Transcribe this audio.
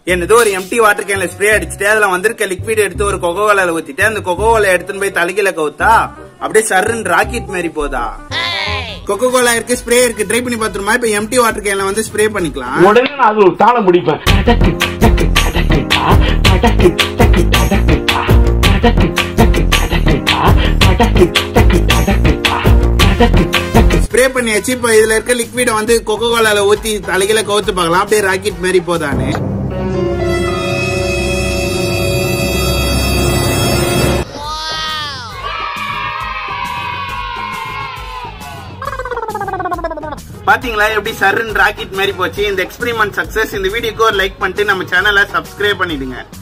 என்னது ஒரு empty water கேன்ல spray அடிச்சுட்டு அதுல வந்திருக்க லிக்விட் எடுத்து ஒரு கொக்கோ கோலால ஊத்திட்டு அந்த கொக்கோ கோலா எடுத்துன்னு போய் தலையில கவுத்தா அப்படியே சர்ன்னு ராக்கெட் மாதிரி போதா கொக்கோ கோலா இருக்கு ஸ்ப்ரே இருக்கு ட்ரை பண்ணி பாத்துருமா இப்ப எம்டி வாட்டர் கேன்ல வந்து ஸ்ப்ரே பண்ணிக்கலாம் உடனே நான் அது ஒரு தாளம் முடிப்பேன் டடக்கு, டக்கு, டடக்கு, டா. டடக்கு, டக்கு, டடக்கு, டா. டடக்கு, டக்கு, டடக்கு, டா. டடக்கு, டக்கு, டடக்கு, டா. டடக்கு, டக்கு. ஸ்ப்ரே பண்ணியாச்சு இப்ப இதுல இருக்க லிக்விட வந்து கொக்கோ கோலால ஊத்தி தலையில கவுத்து பார்க்கலாம் அப்படியே ராக்கெட் மாதிரி போதான்னு பாத்தீங்களா எப்படி சர்ன்னு ராக்கெட் மாதிரி போச்சு இந்த எக்ஸ்பெரிமெண்ட் சக்சஸ் இந்த வீடியோக்கு ஒரு லைக் பண்ணிட்டு நம்ம சேனலை சப்ஸ்கிரைப் பண்ணிடுங்க